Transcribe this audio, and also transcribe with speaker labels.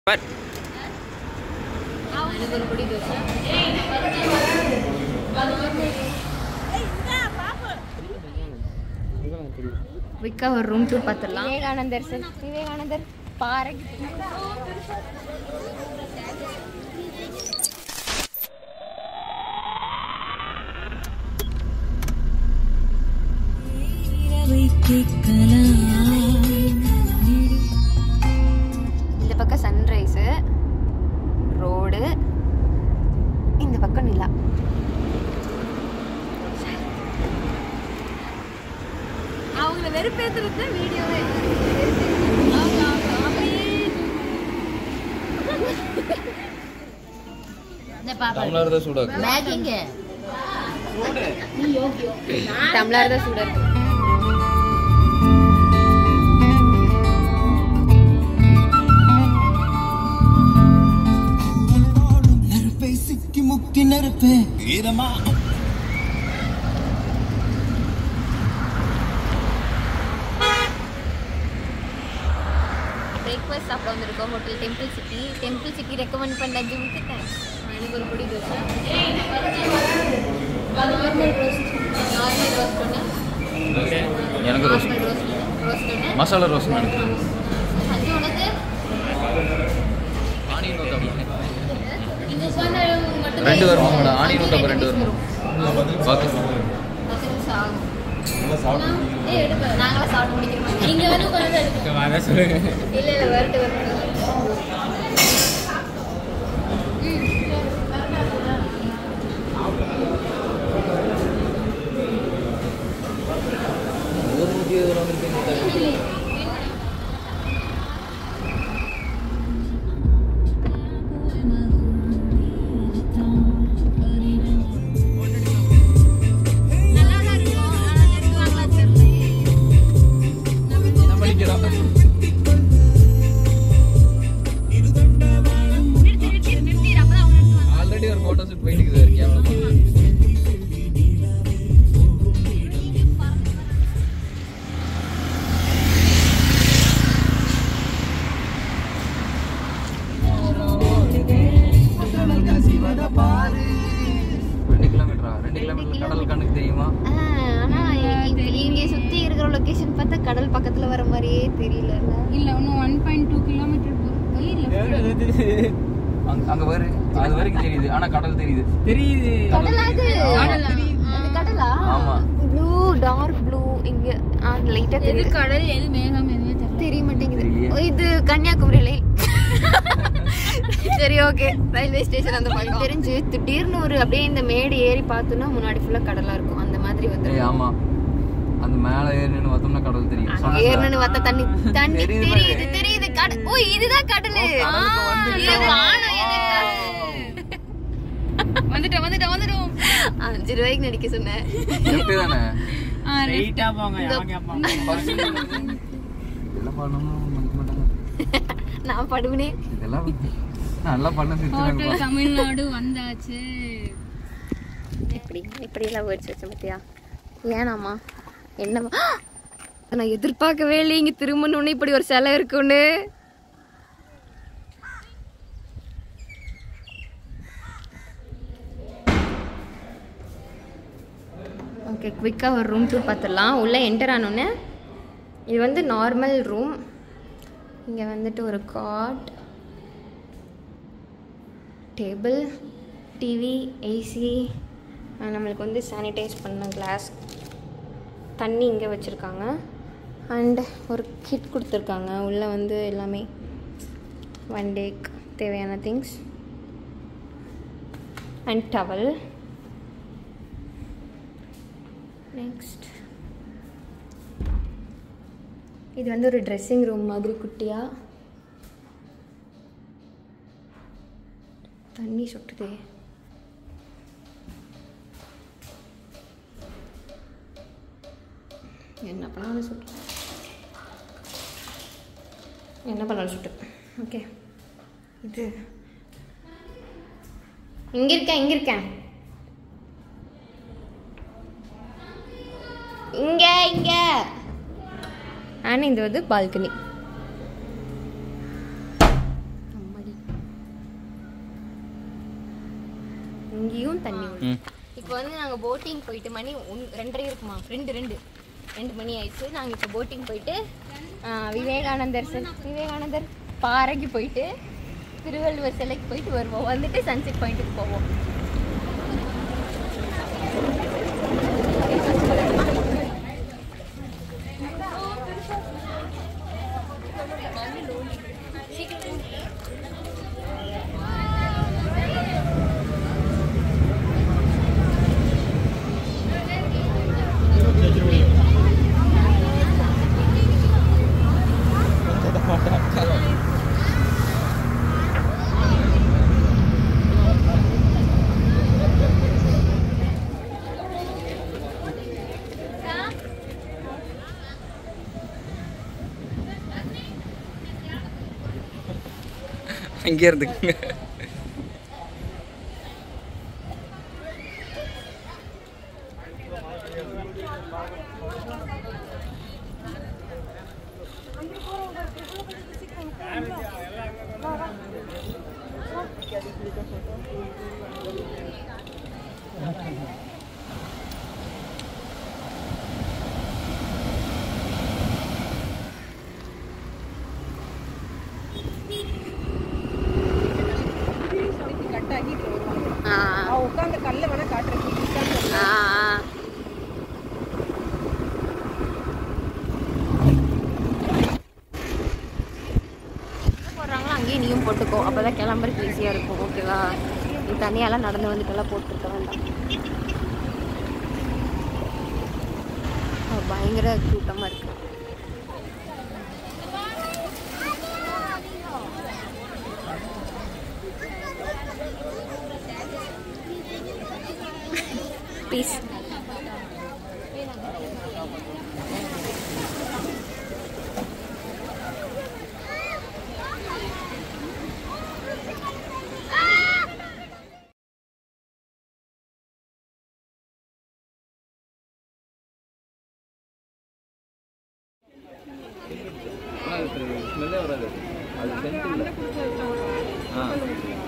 Speaker 1: But
Speaker 2: விக்கா ஒரு room tour பார்த்துடலாம் விவேகானந்தர் sir விவேகானந்தர் பாறை இந்த பக்கம் சன்ரைஸு ரோடு இந்த பக்கம் நிலா அவங்கள வெறுப்பேற்றுறது வீடியோவே
Speaker 1: டம்ளர் தான் சூடாக்கு
Speaker 2: டம்ளர் தான் சூடாக இருக்கு
Speaker 3: நெருப்பை சிக்கி முக்கி நெருப்பே ஈரமா
Speaker 2: பிரேக்ஃபாஸ்ட் சாப்பிட வந்திருக்கோம் hotel temple city temple city recommend பண்ண ஜிம்க்கு தேங்க்ஸ் எனக்கு ஒரு podi dosa normal roast normal roast ஒன்று
Speaker 1: எனக்கு ரோஸ்
Speaker 2: நார்மல் ரோஸ்ட் ரோஸ்ட் ஒன்று
Speaker 1: மசாலா ரோஸ் நினைக்கிறேன்
Speaker 2: அஞ்சு உனக்கு
Speaker 1: ஆனியன் ஊத்தாப்பம்
Speaker 2: இந்த சொன்ன மட்டும்
Speaker 1: ரெண்டு வருமா மேடம் ஆனியன் ஊத்தாப்பம் ரெண்டு வருமா ஓகே
Speaker 2: பத்து நிமிஷம் ஆகும் ஏய், எடுப்பா. நாங்களாம் சாப்பிட்டு முடிக்கிறோம் நீங்க வந்து கொஞ்சம் எடுப்போம் இல்ல இல்ல வரட்டு வரட்டு
Speaker 1: ஆல்ரெடி ஒரு ஃபோட்டோ ஷூட் போயிட்டு இருக்குது கேமரா ரெண்டு கிலோமீட்டரா ரெண்டு கிலோமீட்டர் கடல் கண்ணுக்கு தெரியுமா
Speaker 2: ஆனா இங்க இங்க சுத்தி இருக்கிற லொகேஷன் பார்த்தா கடல் பக்கத்துல வர மாதிரியே தெரியல
Speaker 4: இல்ல இன்னும் ஒன் பாயிண்ட் டூ கிலோமீட்டர்
Speaker 1: அங்க அங்க வரு அது வரைக்கும் தெரியுது ஆனா கடல் தெரியுது
Speaker 5: தெரியுது
Speaker 2: கடலா அது அது கடலா
Speaker 1: ஆமா.
Speaker 2: ப்ளூ டார்க் ப்ளூ இங்க லைட்டா
Speaker 4: எது
Speaker 2: தெரியுது
Speaker 4: கடல் எது மேகம் எதுவுமே தெரியல
Speaker 2: தெரிய மாட்டேங்குது
Speaker 1: தெரியலையே.
Speaker 2: ஓ, இது கன்னியாகுமரி லைன் சரி ஓகே ரயில்வே ஸ்டேஷன் அந்த பக்கம் தெரிஞ்சு திடீர்னு ஒரு அப்படியே இந்த மேடு ஏறி பார்த்தோம்னா முன்னாடி ஃபுல்லா கடலா இருக்கும் அந்த மாதிரி வந்து
Speaker 1: ஏய் ஆமா அந்த மேல ஏறி நின்று பார்த்தோம்னா கடல் தெரியும் சொன்னேன்ல.
Speaker 2: ஏறணும்னு வத்த தண்ணி தண்ணி
Speaker 1: தெரியுது
Speaker 2: தெரியுது
Speaker 1: பாரு.
Speaker 2: தெரியுது கடல் ஓ இதுதான் கடலு
Speaker 1: ஓ, கடலுக்கு
Speaker 2: ஆ,
Speaker 1: வந்துட்டோம்.
Speaker 2: இது வானம் எதுக்கு?
Speaker 4: வந்துட்டோம் வந்துட்டோம் வந்துட்டோம்
Speaker 2: அஞ்சு ரூபாய்க்கு நடிக்க சொன்னேன்
Speaker 1: எப்படி தானே
Speaker 5: ரைட்டா போங்க எவன் கேட்பான்
Speaker 1: இதெல்லாம் பண்ணணும் மதிக்க மாட்டாங்க
Speaker 2: நான் படுவனே
Speaker 1: இதெல்லாம் நல்லா பண்ண சிரிச்சுறாங்க
Speaker 4: ஹோட்டல் தமிழ்நாடு வந்தாச்சு
Speaker 2: இப்படி இப்படி எல்லாம் வேர்ட்ஸ் வச்ச பத்தியா ஏனாமா என்னமா நான் எதிர்பார்க்கவே இல்லை இங்க திரும்பணும்னு இப்படி ஒரு சிலை இருக்குன்னு ஓகே குவிக்காக ஒரு ரூம் டூர் பார்த்துடலாம் உள்ளே என்டர் ஆனோன்னே இது வந்து நார்மல் ரூம் இங்கே வந்துட்டு ஒரு காட் டேபிள் டிவி ஏசி நம்மளுக்கு வந்து சானிடைஸ் பண்ண கிளாஸ் தண்ணி இங்கே வச்சுருக்காங்க அண்ட் ஒரு கிட் கொடுத்துருக்காங்க உள்ளே வந்து எல்லாமே ஒன் டேக்கு தேவையான திங்ஸ் அண்ட் டவல் நெக்ஸ்ட் இது வந்து ஒரு ட்ரெஸ்ஸிங் ரூம் மாதிரி குட்டியாக தண்ணி சொட்டுதே என்ன பண்ணாலும் சுட்டு என்ன பண்ணாலும் சுட்டு ஓகே இது இங்கே இருக்கேன் இங்கே இருக்கேன் இங்க இங்க அண்ட் இது வந்து பால்கனி இங்கேயும் தண்ணி விழும்
Speaker 1: ம்
Speaker 2: இப்போ வந்து நாங்கள் போட்டிங் போயிட்டு மணி ஒன் ரெண்டரை இருக்குமா ரெண்டு ரெண்டு ரெண்டு மணி ஆயிடுச்சு நாங்கள் இப்போ போட்டிங் போயிட்டு ஆ, விவேகானந்தர் செல் விவேகானந்தர் பாறைக்கு போயிட்டு திருவள்ளுவர் சிலைக்கு போயிட்டு வருவோம் வந்துட்டு சன்செட் பாயிண்ட்டுக்கு போவோம்
Speaker 1: அங்கே இருந்துக்குங்க
Speaker 2: ஆ
Speaker 6: உட்காந்து கல்ல வேணா காட்டுறேன்
Speaker 2: ஆ போடுறாங்களோ அங்கேயே நீயும் போட்டுக்கோ அப்பதான் கிளம்புறதுக்கு ஈஸியாக இருக்கும் ஓகேவா நீ தனியாலாம் நடந்து வந்துட்டெல்லாம் போட்டுருக்க வேண்டாம் ஆ, பயங்கர கூட்டமாக இருக்கு பீஸ்
Speaker 1: ஸ்மெல்லே வராது அது சென்ட் இல்லை ஆ